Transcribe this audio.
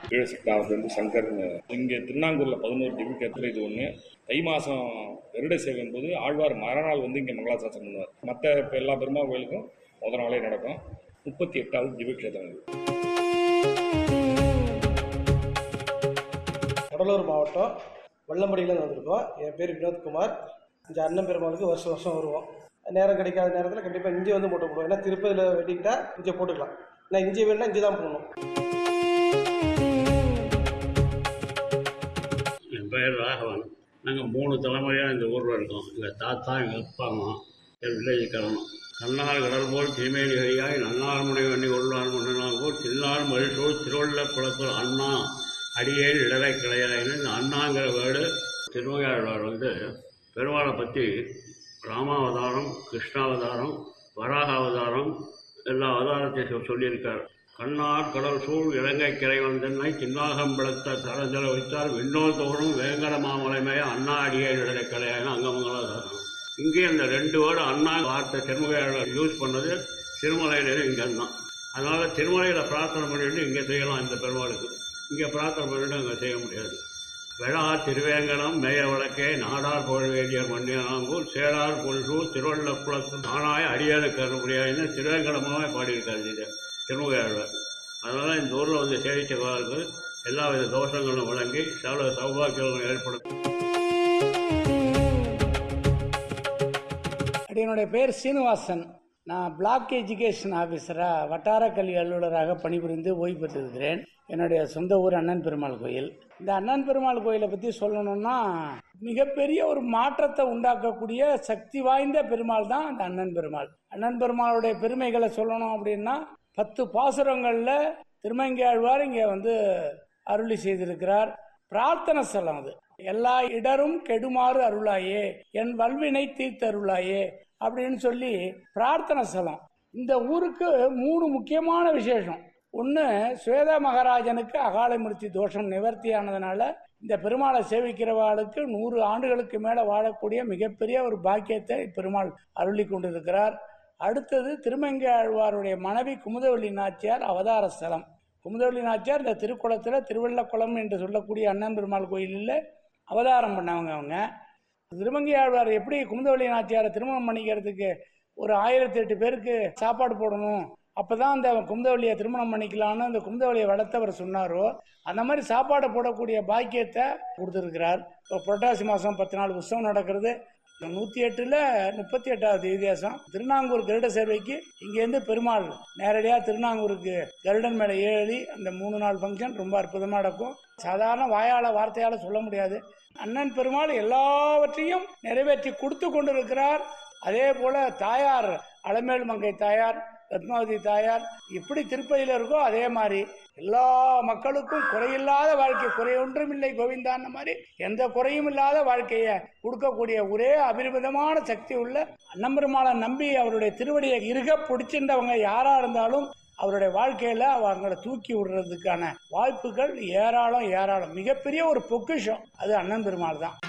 கீழசிட்டாவிலிருந்து சங்கர்னு இங்கே திருநாங்கூரில் பதினோரு டிபிகத்தில் இது ஒன்று தை மாதம் கருட சேவை என்பது ஆழ்வார் மறுநாள் வந்து இங்கே மங்களாசாசனம் பண்ணுவார் மற்ற இப்போ எல்லா பெருமா கோயிலுக்கும் முதல் நாளே நடக்கும் முப்பத்தி எட்டாவது திவ்யக்ஷேத்திரம் இது கடலூர் மாவட்டம் வெள்ளம்படியிலேருந்து வந்திருக்கோம் என் பேர் வினோத்குமார் இந்த அண்ணன் பெருமாளுக்கு வருஷம் வருஷம் வருவோம் நேரம் கிடைக்காத நேரத்தில் கண்டிப்பாக இஞ்சி வந்து போட்டு போடுவோம் ஏன்னா திருப்பதியில் வெட்டிக்கிட்டா இஞ்சி போட்டுக்கலாம் ஏன்னா இஞ்சி வேணும்னா இஞ்சி தான் போடணும் என் பெயர் ராகவன் நாங்கள் மூணு தலைமுறையாக இந்த ஊரில் இருக்கோம் எங்கள் தாத்தா எங்கள் அப்பா அம்மா என் வில்லேஜ்காரனும் கண்ணார் கடல் போல் திருமேனி கரியாய் நன்னார் முனை வண்ணி கொள்ளார் மன்னனாகூர் தில்லார் மகிழ்ச்சோர் திருவள்ள குளத்தூர் அண்ணா அடியேன் இடரை கிடையாதுன்னு இந்த அண்ணாங்கிற வேர்டு திருவையாழ்வார் வந்து பெருமாளை பற்றி ராமாவதாரம் கிருஷ்ணாவதாரம் வராக அவதாரம் எல்லா அவதாரத்தையும் சொ- சொல்லியிருக்கார் கண்ணார் கடல் சூழ் இலங்கை கிரை வந்தென்னை தின்னாகம் பிளத்த தரஞ்சல வைத்தார் விண்ணோர் தோறும் வேங்கட மாமலைமைய அண்ணா அடியே இடரை கலையான அங்கமங்களாதாரம் இங்கே அந்த ரெண்டு வேர்டு அண்ணா வார்த்தை திருமலையாளர் யூஸ் பண்ணது திருமலையில இங்கே தான் அதனால் திருமலையில் பிரார்த்தனை பண்ணிட்டு இங்கே செய்யலாம் இந்த பெருமாளுக்கு இங்கே பிரார்த்தனை பண்ணிட்டு அங்கே செய்ய முடியாது வெளா திருவேங்கடம் மேய வழக்கே நாடார் புகழ்வேதியர் மன்னியனாங்கூர் சேடார் புல்சூர் திருவள்ளக்குளத்து நானாய் அடியாருக்கு அருள்படியாயின்னு திருவேங்கடமாகவே பாடியிருக்காரு இது திருமுகையாழ்வார் அதனால் இந்த ஊரில் வந்து சேவிச்சவர்களுக்கு எல்லா வித தோஷங்களும் வழங்கி சகல சௌபாக்கியங்களும் ஏற்படும் என்னுடைய பேர் சீனிவாசன் நான் பிளாக் எஜுகேஷன் ஆஃபீஸராக வட்டார கல்வி அலுவலராக பணிபுரிந்து ஓய்வு பெற்றிருக்கிறேன் என்னுடைய சொந்த ஊர் அண்ணன் பெருமாள் கோயில் இந்த அண்ணன் பெருமாள் கோயிலை பற்றி சொல்லணும்னா மிகப்பெரிய ஒரு மாற்றத்தை உண்டாக்கக்கூடிய சக்தி வாய்ந்த பெருமாள் தான் அந்த அண்ணன் பெருமாள் அண்ணன் பெருமாளுடைய பெருமைகளை சொல்லணும் அப்படின்னா பத்து பாசுரங்களில் திருமங்கையாழ்வார் இங்கே வந்து அருளி செய்திருக்கிறார் பிரார்த்தனை ஸ்தலம் அது எல்லா இடரும் கெடுமாறு அருளாயே என் வல்வினை தீர்த்தருளாயே அப்படின்னு சொல்லி பிரார்த்தனை ஸ்தலம் இந்த ஊருக்கு மூணு முக்கியமான விசேஷம் ஒன்று சுவேதா மகாராஜனுக்கு அகால மிருத்தி தோஷம் நிவர்த்தியானதுனால இந்த பெருமாளை சேவிக்கிறவாளுக்கு நூறு ஆண்டுகளுக்கு மேலே வாழக்கூடிய மிகப்பெரிய ஒரு பாக்கியத்தை பெருமாள் அருளி கொண்டிருக்கிறார் அடுத்தது திருமங்கை ஆழ்வாருடைய மனைவி குமுதவள்ளி நாச்சியார் அவதார ஸ்தலம் குமுதவள்ளி நாச்சியார் இந்த திருக்குளத்தில் திருவள்ளக்குளம் என்று சொல்லக்கூடிய அண்ணன் பெருமாள் கோயிலில் அவதாரம் பண்ணவங்க அவங்க திருமங்கை ஆழ்வார் எப்படி குமுதவள்ளி நாச்சியாரை திருமணம் பண்ணிக்கிறதுக்கு ஒரு ஆயிரத்தி எட்டு பேருக்கு சாப்பாடு போடணும் அப்பதான் அந்த குமுதவள்ளியை திருமணம் பண்ணிக்கலாம்னு அந்த குமுதவள்ளியை வளர்த்தவர் சொன்னாரோ அந்த மாதிரி சாப்பாடு போடக்கூடிய பாக்கியத்தை கொடுத்துருக்கிறார் இப்போ புரட்டாசி மாதம் பத்து நாள் உற்சவம் நடக்கிறது நூற்றி எட்டில் முப்பத்தி எட்டாவது வித்தியாசம் திருநாங்கூர் கருட சேவைக்கு இங்கேருந்து பெருமாள் நேரடியாக திருநாங்கூருக்கு கருடன் மேலே ஏறி அந்த மூணு நாள் ஃபங்க்ஷன் ரொம்ப அற்புதமாக நடக்கும் சாதாரண வாயால் வார்த்தையால் சொல்ல முடியாது அண்ணன் பெருமாள் எல்லாவற்றையும் நிறைவேற்றி கொடுத்து கொண்டிருக்கிறார் அதே போல தாயார் அலமேல் மங்கை தாயார் ரத்மாவதி தாயார் எப்படி திருப்பதியில் இருக்கோ அதே மாதிரி எல்லா மக்களுக்கும் குறையில்லாத வாழ்க்கை குறை ஒன்றும் இல்லை கோவிந்தான மாதிரி எந்த குறையும் இல்லாத வாழ்க்கையை கொடுக்கக்கூடிய ஒரே அபிரிமிதமான சக்தி உள்ள அன்னம்பெருமாளை நம்பி அவருடைய திருவடியை இருக பிடிச்சிருந்தவங்க யாரா இருந்தாலும் அவருடைய வாழ்க்கையில அவங்கள தூக்கி விடுறதுக்கான வாய்ப்புகள் ஏராளம் ஏராளம் மிகப்பெரிய ஒரு பொக்கிஷம் அது அண்ணன் பெருமாள் தான்